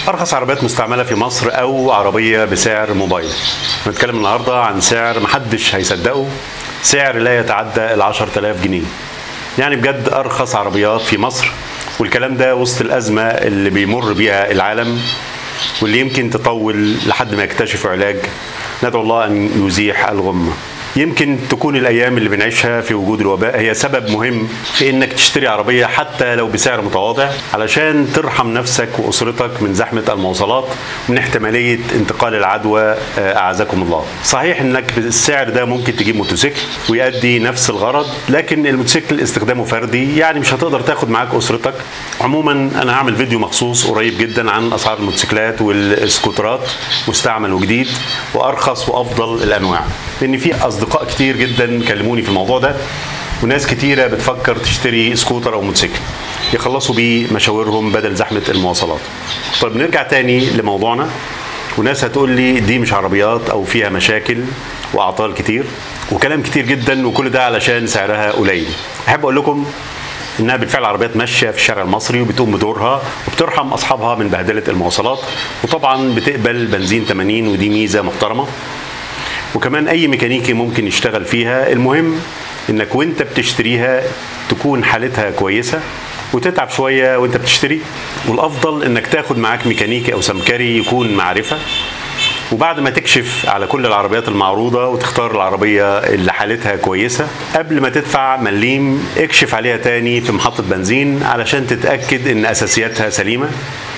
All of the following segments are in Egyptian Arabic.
ارخص عربيات مستعمله في مصر او عربيه بسعر موبايل هنتكلم النهارده عن سعر محدش هيصدقه سعر لا يتعدى ال 10000 جنيه يعني بجد ارخص عربيات في مصر والكلام ده وسط الازمه اللي بيمر بيها العالم واللي يمكن تطول لحد ما يكتشفوا علاج ندعو الله ان يزيح الغمه يمكن تكون الايام اللي بنعيشها في وجود الوباء هي سبب مهم في انك تشتري عربيه حتى لو بسعر متواضع علشان ترحم نفسك واسرتك من زحمه المواصلات ومن احتماليه انتقال العدوى اعزكم الله. صحيح انك بالسعر ده ممكن تجيب موتوسيكل ويؤدي نفس الغرض لكن الموتوسيكل استخدامه فردي يعني مش هتقدر تاخد معاك اسرتك. عموما انا هعمل فيديو مخصوص قريب جدا عن اسعار الموتوسيكلات والسكوترات مستعمل وجديد وارخص وافضل الانواع. لان في اصدقاء كتير جدا كلموني في الموضوع ده وناس كتيره بتفكر تشتري سكوتر او موتوسيكل يخلصوا بيه مشاورهم بدل زحمه المواصلات. طيب نرجع تاني لموضوعنا وناس هتقول لي دي مش عربيات او فيها مشاكل واعطال كتير وكلام كتير جدا وكل ده علشان سعرها قليل. احب اقول لكم انها بالفعل عربيات ماشيه في الشارع المصري وبتقوم بدورها وبترحم اصحابها من بهدله المواصلات وطبعا بتقبل بنزين 80 ودي ميزه محترمه وكمان اي ميكانيكي ممكن يشتغل فيها المهم انك وانت بتشتريها تكون حالتها كويسه وتتعب شويه وانت بتشتري والافضل انك تاخد معاك ميكانيكي او سمكري يكون معرفه وبعد ما تكشف على كل العربيات المعروضه وتختار العربيه اللي حالتها كويسه قبل ما تدفع مليم اكشف عليها تاني في محطه بنزين علشان تتاكد ان اساسياتها سليمه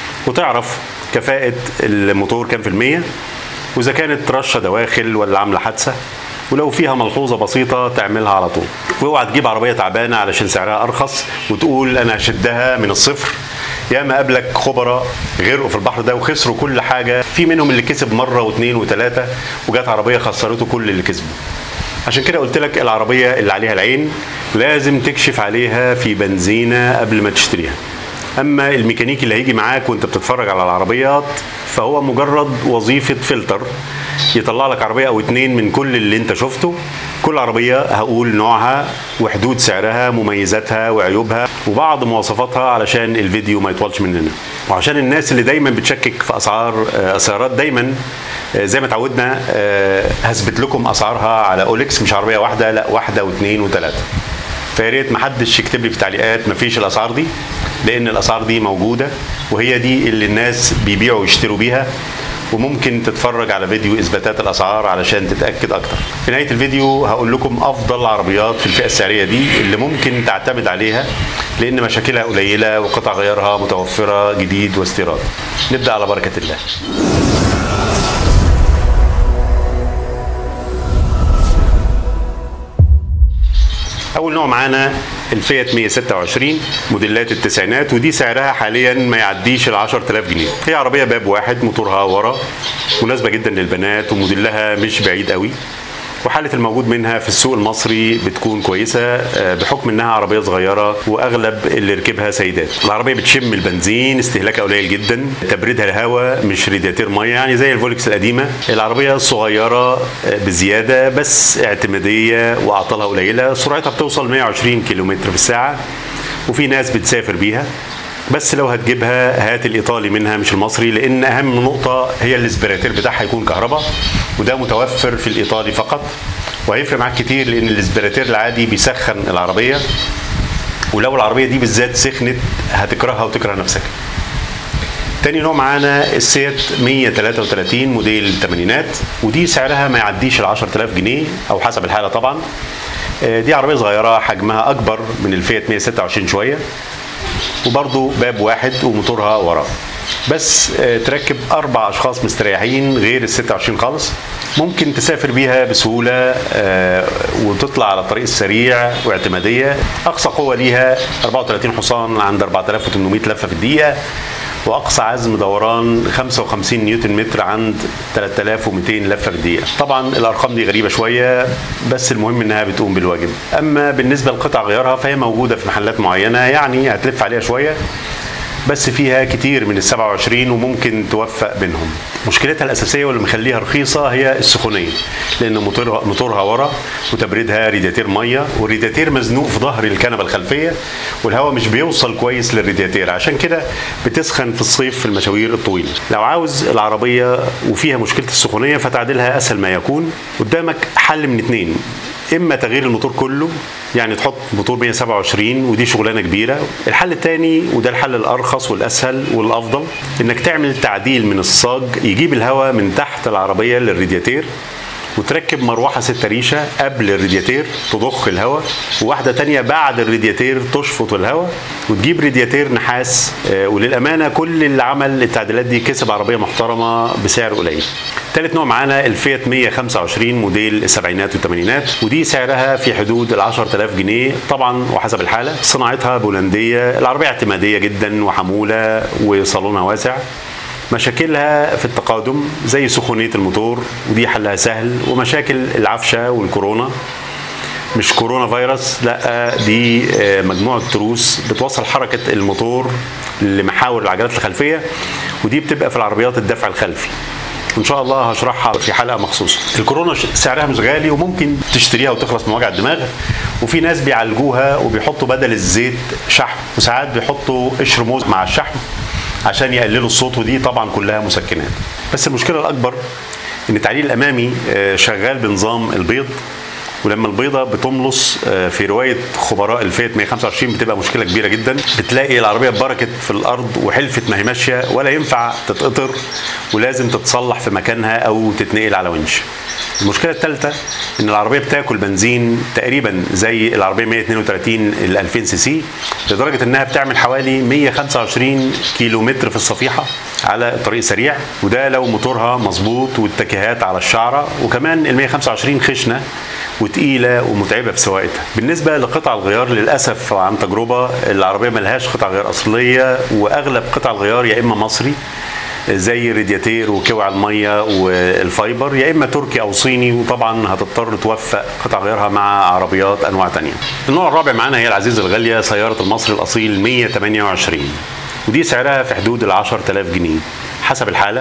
وتعرف كفاءه الموتور كام في الميه واذا كانت رشه دواخل ولا عامله حادثه ولو فيها ملحوظه بسيطه تعملها على طول واوعى تجيب عربيه تعبانه علشان سعرها ارخص وتقول انا هشدها من الصفر ياما قابلك خبراء غرقوا في البحر ده وخسروا كل حاجه في منهم اللي كسب مره واثنين وثلاثه وجات عربيه خسرته كل اللي كسبه عشان كده قلت لك العربيه اللي عليها العين لازم تكشف عليها في بنزينه قبل ما تشتريها اما الميكانيكي اللي هيجي معاك وانت بتتفرج على العربيات فهو مجرد وظيفه فلتر يطلع لك عربيه او اتنين من كل اللي انت شفته كل عربيه هقول نوعها وحدود سعرها مميزاتها وعيوبها وبعض مواصفاتها علشان الفيديو ما يطولش مننا وعشان الناس اللي دايما بتشكك في اسعار السيارات دايما زي ما اتعودنا هثبت لكم اسعارها على اوليكس مش عربيه واحده لا واحده واثنين وثلاثه فيا ريت محدش يكتب لي في تعليقات مفيش الاسعار دي لان الاسعار دي موجوده وهي دي اللي الناس بيبيعوا ويشتروا بيها وممكن تتفرج على فيديو اثباتات الاسعار علشان تتاكد اكتر في نهايه الفيديو هقول لكم افضل عربيات في الفئه السعريه دي اللي ممكن تعتمد عليها لان مشاكلها قليله وقطع غيارها متوفره جديد واستيراد نبدا على بركه الله اول نوع معانا الفيات 126 موديلات التسعينات ودي سعرها حاليا ما يعديش ال 10000 جنيه هي عربيه باب واحد موتورها ورا مناسبه جدا للبنات وموديلها مش بعيد قوي وحالة الموجود منها في السوق المصري بتكون كويسة بحكم انها عربية صغيرة واغلب اللي ركبها سيدات. العربية بتشم البنزين استهلاكها قليل جدا، تبريدها الهواء مش رادياتير مية يعني زي الفولكس القديمة. العربية صغيرة بزيادة بس اعتمادية واعطالها قليلة، سرعتها بتوصل 120 كيلومتر في الساعة وفي ناس بتسافر بيها. بس لو هتجيبها هات الايطالي منها مش المصري لان اهم نقطه هي الاسبراتير بتاعها يكون كهرباء وده متوفر في الايطالي فقط وهيفرق معاك كتير لان الاسبراتير العادي بيسخن العربيه ولو العربيه دي بالذات سخنت هتكرهها وتكره نفسك تاني نوع معانا السيت 133 موديل الثمانينات ودي سعرها ما يعديش ال 10000 جنيه او حسب الحاله طبعا دي عربيه صغيره حجمها اكبر من الفيات 126 شويه وبرضه باب واحد وموتورها ورا بس تركب اربع اشخاص مستريحين غير ال 26 خالص ممكن تسافر بيها بسهوله وتطلع على الطريق السريع واعتماديه اقصى قوه ليها 34 حصان عند 4800 لفه في الدقيقه واقصى عزم دوران 55 نيوتن متر عند 3200 لفه في الدقيقه طبعا الارقام دي غريبه شويه بس المهم انها بتقوم بالواجب اما بالنسبه لقطع غيارها فهي موجوده في محلات معينه يعني هتلف عليها شويه بس فيها كتير من ال 27 وممكن توفق بينهم مشكلتها الاساسيه واللي مخليها رخيصه هي السخونيه لان موتورها موتورها ورا وتبريدها ريدياتير ميه والريدياتير مزنوق في ظهر الكنبه الخلفيه والهواء مش بيوصل كويس للريدياتير عشان كده بتسخن في الصيف في المشاوير الطويله لو عاوز العربيه وفيها مشكله السخونيه فتعديلها اسهل ما يكون قدامك حل من اتنين اما تغيير الموتور كله يعني تحط موتور 127 ودي شغلانه كبيره الحل الثاني وده الحل الارخص والاسهل والافضل انك تعمل تعديل من الصاج يجيب الهواء من تحت العربيه للرادياتير وتركب مروحه ست ريشه قبل الرادياتير تضخ الهواء وواحده تانية بعد الرادياتير تشفط الهواء وتجيب رادياتير نحاس آه، وللامانه كل اللي عمل التعديلات دي كسب عربيه محترمه بسعر قليل ثالث نوع معانا الفيات 125 موديل السبعينات والثمانينات ودي سعرها في حدود ال 10000 جنيه طبعا وحسب الحاله صناعتها بولنديه العربيه اعتماديه جدا وحموله وصالونها واسع مشاكلها في التقادم زي سخونيه الموتور ودي حلها سهل ومشاكل العفشه والكورونا مش كورونا فيروس لا دي آه، مجموعه تروس بتوصل حركه الموتور لمحاور العجلات الخلفيه ودي بتبقى في العربيات الدفع الخلفي وان شاء الله هشرحها في حلقه مخصوصه الكورونا ش- سعرها مش غالي وممكن تشتريها وتخلص من وجع الدماغ وفي ناس بيعالجوها وبيحطوا بدل الزيت شحم وساعات بيحطوا قشر موز مع الشحم عشان يقللوا الصوت ودي طبعا كلها مسكنات بس المشكله الاكبر ان التعليل الامامي آه، شغال بنظام البيض ولما البيضة بتملص آه، في رواية خبراء الفيت 125 بتبقى مشكلة كبيرة جدا بتلاقي العربية بركت في الأرض وحلفت ما هي ماشية ولا ينفع تتقطر ولازم تتصلح في مكانها أو تتنقل على ونش المشكلة الثالثة إن العربية بتاكل بنزين تقريبا زي العربية 132 ال 2000 سي سي لدرجة إنها بتعمل حوالي 125 كيلو متر في الصفيحة على الطريق السريع وده لو موتورها مظبوط والتكيهات على الشعرة وكمان ال 125 خشنة وتقيله ومتعبه في سواقتها. بالنسبه لقطع الغيار للاسف عن تجربه العربيه ملهاش قطع غيار اصليه واغلب قطع الغيار يا اما مصري زي الرادياتير وكوع الميه والفايبر يا اما تركي او صيني وطبعا هتضطر توفق قطع غيارها مع عربيات انواع تانية. النوع الرابع معانا هي العزيزه الغاليه سياره المصري الاصيل 128 ودي سعرها في حدود ال 10000 جنيه حسب الحاله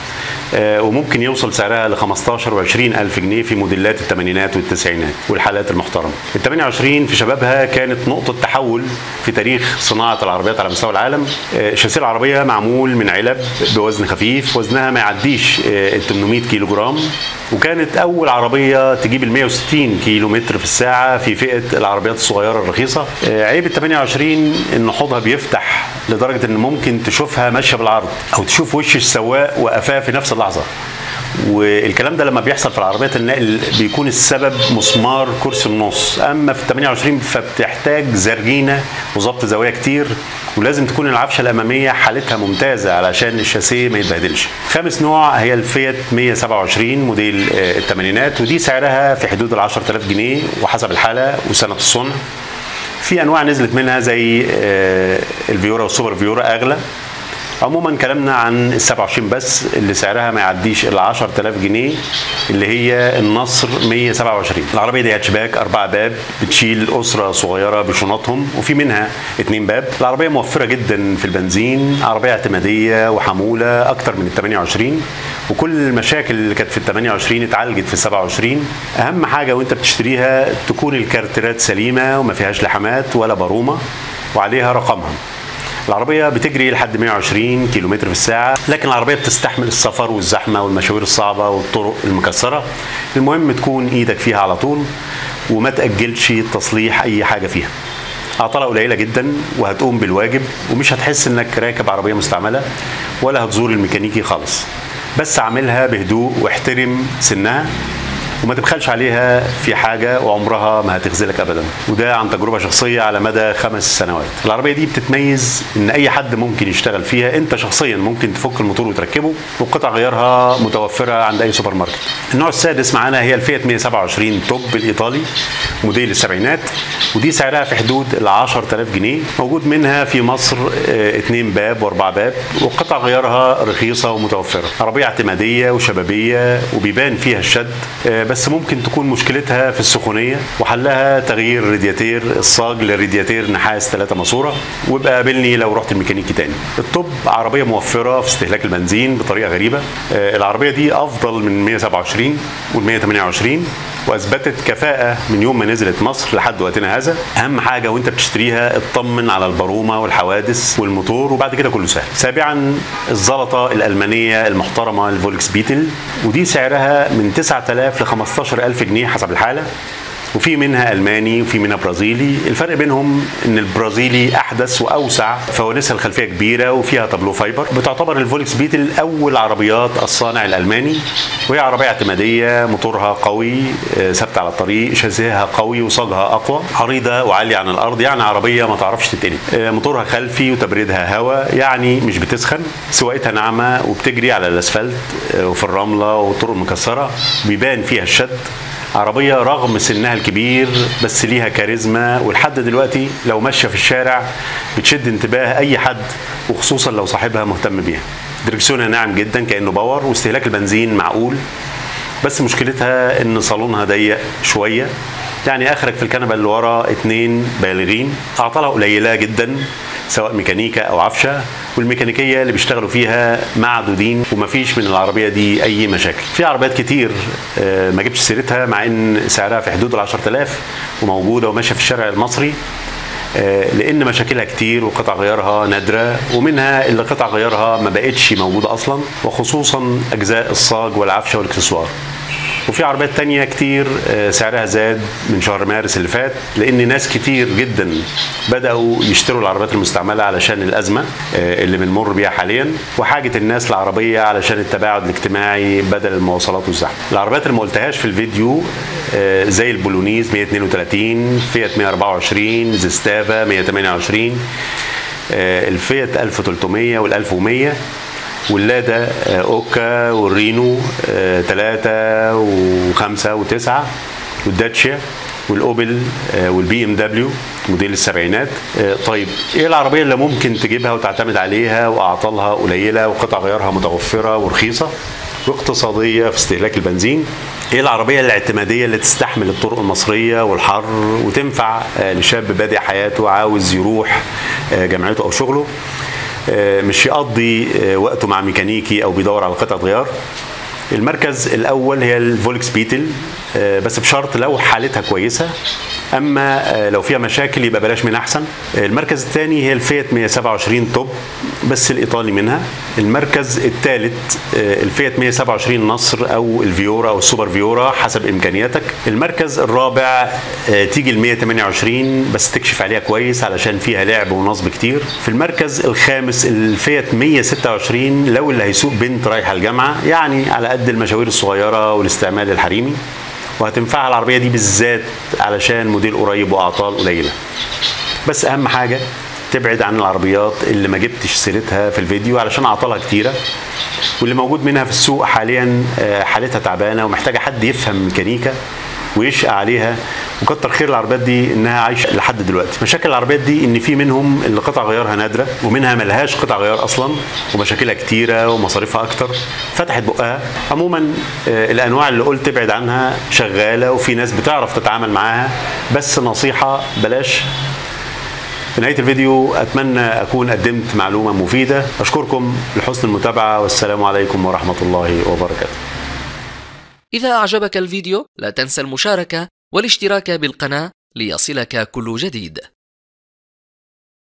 آه، وممكن يوصل سعرها ل 15 و 20 الف جنيه في موديلات الثمانينات والتسعينات والحالات المحترمه. ال 28 في شبابها كانت نقطه تحول في تاريخ صناعه العربيات على مستوى العالم. آه، شاسيه العربيه معمول من علب بوزن خفيف، وزنها ما يعديش آه، ال 800 كيلو جرام وكانت اول عربيه تجيب ال 160 كيلو متر في الساعه في فئه العربيات الصغيره الرخيصه. آه، عيب ال 28 ان حوضها بيفتح لدرجه ان ممكن تشوفها ماشيه بالعرض او تشوف وش السواق وقفاه في نفس اللحظه والكلام ده لما بيحصل في العربيات النقل بيكون السبب مسمار كرسي النص اما في ال 28 فبتحتاج زرجينه وظبط زوايا كتير ولازم تكون العفشه الاماميه حالتها ممتازه علشان الشاسيه ما يتبهدلش خامس نوع هي الفيات 127 موديل آه، الثمانينات ودي سعرها في حدود ال 10000 جنيه وحسب الحاله وسنه الصنع في انواع نزلت منها زي آه، الفيورا والسوبر فيورا اغلى عموما كلامنا عن ال 27 بس اللي سعرها ما يعديش ال 10000 جنيه اللي هي النصر 127 العربيه دي هاتشباك اربع باب بتشيل اسره صغيره بشنطهم وفي منها اتنين باب العربيه موفره جدا في البنزين عربيه اعتماديه وحموله اكتر من ال 28 وكل المشاكل اللي كانت في ال 28 اتعالجت في ال 27 اهم حاجه وانت بتشتريها تكون الكارترات سليمه وما فيهاش لحمات ولا برومه وعليها رقمها العربية بتجري لحد 120 كيلو متر في الساعة لكن العربية بتستحمل السفر والزحمة والمشاوير الصعبة والطرق المكسرة المهم تكون ايدك فيها على طول وما تأجلش تصليح أي حاجة فيها أعطالها قليلة جدا وهتقوم بالواجب ومش هتحس إنك راكب عربية مستعملة ولا هتزور الميكانيكي خالص بس اعملها بهدوء واحترم سنها وما تبخلش عليها في حاجه وعمرها ما هتخذلك ابدا وده عن تجربه شخصيه على مدى خمس سنوات العربيه دي بتتميز ان اي حد ممكن يشتغل فيها انت شخصيا ممكن تفك الموتور وتركبه وقطع غيارها متوفره عند اي سوبر ماركت النوع السادس معانا هي الفيات 127 توب الايطالي موديل السبعينات ودي سعرها في حدود ال 10000 جنيه موجود منها في مصر آه، اتنين باب واربع باب وقطع غيارها رخيصه ومتوفره عربيه اعتماديه وشبابيه وبيبان فيها الشد آه، بس ممكن تكون مشكلتها في السخونيه وحلها تغيير رادياتير الصاج لرادياتير نحاس 3 ماسوره وابقى قابلني لو رحت الميكانيكي تاني الطب عربيه موفره في استهلاك البنزين بطريقه غريبه آه، العربيه دي افضل من 127 وال 128 واثبتت كفاءه من يوم ما نزلت مصر لحد وقتنا هذا اهم حاجه وانت بتشتريها اطمن على البرومه والحوادث والموتور وبعد كده كله سهل سابعا الزلطه الالمانيه المحترمه الفولكس بيتل ودي سعرها من 9000 ل 15000 جنيه حسب الحاله وفي منها الماني وفي منها برازيلي الفرق بينهم ان البرازيلي احدث واوسع فوانيسها الخلفيه كبيره وفيها تابلو فايبر بتعتبر الفولكس بيتل اول عربيات الصانع الالماني وهي عربيه اعتماديه موتورها قوي آه، ثابته على الطريق شاسيها قوي وصاجها اقوى عريضه وعاليه عن الارض يعني عربيه ما تعرفش تتقلب آه، موتورها خلفي وتبريدها هواء يعني مش بتسخن سواقتها ناعمه وبتجري على الاسفلت آه، وفي الرمله والطرق المكسره بيبان فيها الشد عربية رغم سنها الكبير بس ليها كاريزما ولحد دلوقتي لو ماشية في الشارع بتشد انتباه أي حد وخصوصا لو صاحبها مهتم بيها دركسيونها ناعم جدا كأنه باور واستهلاك البنزين معقول بس مشكلتها ان صالونها ضيق شويه يعني اخرك في الكنبه اللي ورا اتنين بالغين اعطالها قليله جدا سواء ميكانيكا او عفشه والميكانيكيه اللي بيشتغلوا فيها معدودين ومفيش من العربيه دي اي مشاكل في عربيات كتير آه، ما جبتش سيرتها مع ان سعرها في حدود ال 10000 وموجوده وماشيه في الشارع المصري آه، لان مشاكلها كتير وقطع غيارها نادره ومنها اللي قطع غيارها ما بقتش موجوده اصلا وخصوصا اجزاء الصاج والعفشه والاكسسوار وفي عربيات تانية كتير آه، سعرها زاد من شهر مارس اللي فات لان ناس كتير جدا بداوا يشتروا العربيات المستعمله علشان الازمه آه، اللي بنمر بيها حاليا وحاجه الناس العربيه علشان التباعد الاجتماعي بدل المواصلات والزحمه العربيات اللي ما قلتهاش في الفيديو آه، زي البولونيز 132 فيات 124 زستافا 128 آه، الفيات 1300 وال 1100 واللادا آه، اوكا والرينو ثلاثة وخمسة وتسعة والداتشيا والاوبل آه، والبي ام دبليو موديل السبعينات آه، طيب ايه العربيه اللي ممكن تجيبها وتعتمد عليها واعطالها قليله وقطع غيارها متوفره ورخيصه واقتصاديه في استهلاك البنزين ايه العربيه الاعتماديه اللي تستحمل الطرق المصريه والحر وتنفع آه، لشاب بادئ حياته عاوز يروح آه، جامعته او شغله آه، مش يقضي آه، وقته مع ميكانيكي او بيدور على قطعه غيار المركز الاول هي الفولكس بيتل آه، بس بشرط لو حالتها كويسه اما آه، لو فيها مشاكل يبقى بلاش من احسن آه، المركز الثاني هي الفيات 127 توب بس الايطالي منها المركز الثالث الفيات 127 نصر او الفيورا او السوبر فيورا حسب امكانياتك المركز الرابع آه، تيجي ال 128 بس تكشف عليها كويس علشان فيها لعب ونصب كتير في المركز الخامس الفيات 126 لو اللي هيسوق بنت رايحه الجامعه يعني على قد المشاوير الصغيره والاستعمال الحريمي وهتنفعها العربيه دي بالذات علشان موديل قريب واعطال قليله بس اهم حاجه تبعد عن العربيات اللي ما جبتش سيرتها في الفيديو علشان اعطالها كتيره واللي موجود منها في السوق حاليا آه، حالتها تعبانه ومحتاجه حد يفهم ميكانيكا ويشقى عليها وكتر خير العربيات دي انها عايشه لحد دلوقتي مشاكل العربيات دي ان في منهم اللي قطع غيارها نادره ومنها ملهاش قطع غيار اصلا ومشاكلها كتيره ومصاريفها اكتر فتحت بقها عموما آه، الانواع اللي قلت ابعد عنها شغاله وفي ناس بتعرف تتعامل معاها بس نصيحه بلاش في نهايه الفيديو اتمنى اكون قدمت معلومه مفيده اشكركم لحسن المتابعه والسلام عليكم ورحمه الله وبركاته إذا أعجبك الفيديو لا تنسى المشاركة والاشتراك بالقناة ليصلك كل جديد